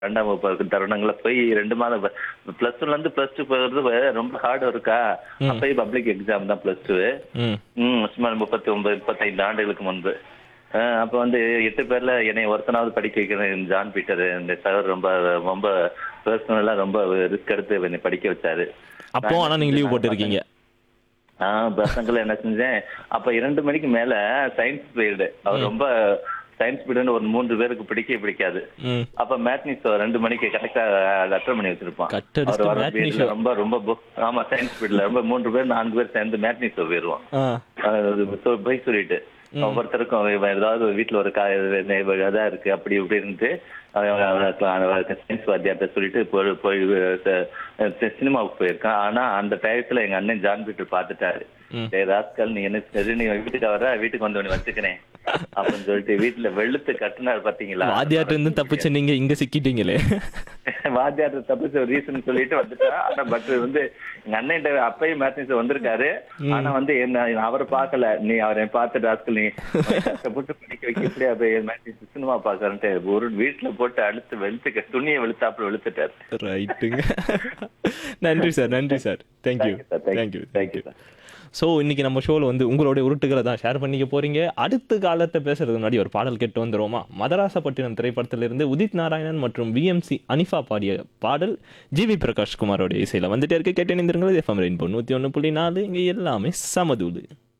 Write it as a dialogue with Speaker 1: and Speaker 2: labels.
Speaker 1: ரெண்டாம் வகுப்பு தருணங்கள்ல போய் ரெண்டு மாதம் பிளஸ் டூல இருந்து பிளஸ் டூ போகிறது ரொம்ப ஹார்ட் ஒர்க்கா அப்பயே பப்ளிக் எக்ஸாம் தான் பிளஸ் டூ
Speaker 2: ம்
Speaker 1: ம் சுமார் முப்பத்தி ஒன்பது முப்பத்தைந்து ஆண்டுகளுக்கு முன்பு அஹ் அப்ப வந்து எட்டு பேர்ல என்னை ஒருத்தனாவது படிக்க வைக்கிறேன் ஜான் பீட்டர் இந்த சார் ரொம்ப ரொம்ப பர்சனலா ரொம்ப ரிஸ்க் எடுத்து என்னை படிக்க வச்சாரு
Speaker 2: அப்போ ஆனா நீங்க லீவ் போட்டிருக்கீங்க
Speaker 1: ஆஹ் பசங்களை என்ன செஞ்சேன் அப்ப இரண்டு மணிக்கு மேல சயின்ஸ் பீரியடு அவர் ரொம்ப சயின்ஸ் பீரியட்னு ஒரு மூன்று பேருக்கு பிடிக்கவே பிடிக்காது
Speaker 2: ம்
Speaker 1: அப்ப மேட்னி ஷோ ரெண்டு மணிக்கு கரெக்டா அட்டன் பண்ணி வச்சிருப்பான்
Speaker 2: Cut அடிச்சுட்டு
Speaker 1: அவர் வர
Speaker 2: matinee
Speaker 1: period ல ரொம்ப ரொம்ப bo- ஆமா சயின்ஸ் பீரியட்ல ரொம்ப மூன்று பேர் நான்கு பேர் சேர்ந்து மேட்னி ஷோ போயிருவோம்
Speaker 2: ஆ
Speaker 1: அது சொ- போய் சொல்லிட்டு ஒவ்வொருத்தருக்கும் இவன் ஏதாவது ஒரு வீட்டுல ஒரு கா இதா இருக்கு அப்படி இப்படின்ட்டு சயின்ஸ் வாத்தியார்ட்ட சொல்லிட்டு போய் போய் ச- சினிமாவுக்கு போயிருக்கான் ஆனா அந்த டயத்துல எங்க அண்ணன் ஜான் பீட்டர் பாத்துட்டாரு
Speaker 2: ம்.
Speaker 1: டேய் ராஸ்கல் நீ என்ன சரி நீ வீட்டுக்கு வர வீட்டுக்கு வந்து உன்னை வச்சுக்கிறேன் அப்படின்னு சொல்லிட்டு வீட்டுல வெளுத்து கட்டுனாரு பாத்தீங்களா
Speaker 2: வாத்தியார்ட்ட இருந்து தப்பிச்சு நீங்க இங்க சிக்கிட்டீங்களே
Speaker 1: வாத்தியார் தப்பிச்ச ரீசன் சொல்லிட்டு வந்துட்டா ஆனா பட் வந்து எங்க அண்ணன் அப்பயும் மேத்னிஸ் வந்திருக்காரு ஆனா வந்து என்ன அவரை பார்க்கல நீ அவரை பார்த்து டாஸ்கல் நீ உன்னை கஷ்டப்பட்டு படிக்க வைக்க எப்படி அப்ப மேத்னிஸ் சினிமா பாக்குறேன்ட்டு ஒரு வீட்டுல போட்டு அழுத்து வெளுத்துக்க துணியை வெளுத்தாப்புல வெளுத்துட்டாரு
Speaker 2: ரைட்டுங்க நன்றி சார் நன்றி sir thank you
Speaker 1: Thank you, sir. Thank you.
Speaker 2: Thank you
Speaker 1: Thank you, sir.
Speaker 2: So இன்னைக்கு நம்ம ஷோவில் வந்து உங்களுடைய உருட்டுகளை தான் ஷேர் பண்ணிக்க போறீங்க அடுத்த காலத்தை பேசுறதுக்கு முன்னாடி ஒரு பாடல் கேட்டு வந்துருவோமா மதராசப்பட்டினம் திரைப்படத்திலிருந்து உதித் நாராயணன் மற்றும் விஎம்சி அனிஃபா பாடிய பாடல் ஜிவி பிரகாஷ் குமாரோட இசையில் வந்துட்டே இருக்க கேட்டு நிந்திருங்கள் எஃப்எம் ரெயின்போ நூற்றி ஒன்று புள்ளி நாலு இங்கே எல்லாமே சமதூது